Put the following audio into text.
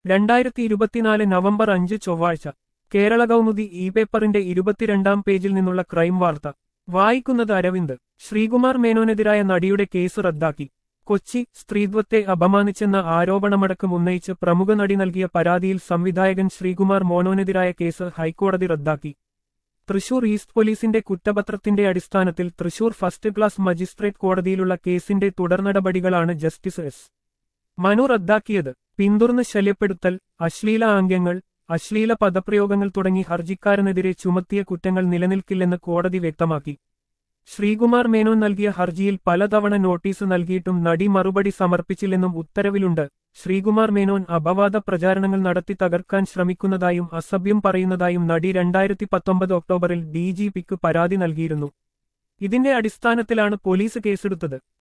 രണ്ടായിരത്തി ഇരുപത്തിനാല് നവംബർ അഞ്ച് ചൊവ്വാഴ്ച കേരള കൗമുദി ഇ പേപ്പറിന്റെ ഇരുപത്തിരണ്ടാം പേജിൽ നിന്നുള്ള ക്രൈം വാർത്ത വായിക്കുന്നത് അരവിന്ദ് ശ്രീകുമാർ മേനോനെതിരായ നടിയുടെ കേസ് റദ്ദാക്കി കൊച്ചി സ്ത്രീത്വത്തെ അപമാനിച്ചെന്ന ആരോപണമടക്കം ഉന്നയിച്ച് പ്രമുഖ നടി നൽകിയ പരാതിയിൽ സംവിധായകൻ ശ്രീകുമാർ മോനോനെതിരായ കേസ് ഹൈക്കോടതി റദ്ദാക്കി തൃശൂർ ഈസ്റ്റ് പോലീസിന്റെ കുറ്റപത്രത്തിന്റെ അടിസ്ഥാനത്തിൽ തൃശൂർ ഫസ്റ്റ് ക്ലാസ് മജിസ്ട്രേറ്റ് കോടതിയിലുള്ള കേസിന്റെ തുടർനടപടികളാണ് ജസ്റ്റിസ് എസ് മനു റദ്ദാക്കിയത് പിന്തുടർന്ന് ശല്യപ്പെടുത്തൽ അശ്ലീല ആംഗ്യങ്ങൾ അശ്ലീല പദപ്രയോഗങ്ങൾ തുടങ്ങി ഹർജിക്കാരനെതിരെ ചുമത്തിയ കുറ്റങ്ങൾ നിലനിൽക്കില്ലെന്ന് കോടതി വ്യക്തമാക്കി ശ്രീകുമാർ മേനോൻ നൽകിയ ഹർജിയിൽ പലതവണ നോട്ടീസ് നൽകിയിട്ടും നടി മറുപടി സമർപ്പിച്ചില്ലെന്നും ഉത്തരവിലുണ്ട് ശ്രീകുമാർ മേനോൻ അപവാദ പ്രചാരണങ്ങൾ നടത്തി തകർക്കാൻ ശ്രമിക്കുന്നതായും അസഭ്യം പറയുന്നതായും നടി രണ്ടായിരത്തി പത്തൊമ്പത് ഒക്ടോബറിൽ ഡിജിപിക്ക് പരാതി നൽകിയിരുന്നു ഇതിന്റെ അടിസ്ഥാനത്തിലാണ് പോലീസ് കേസെടുത്തത്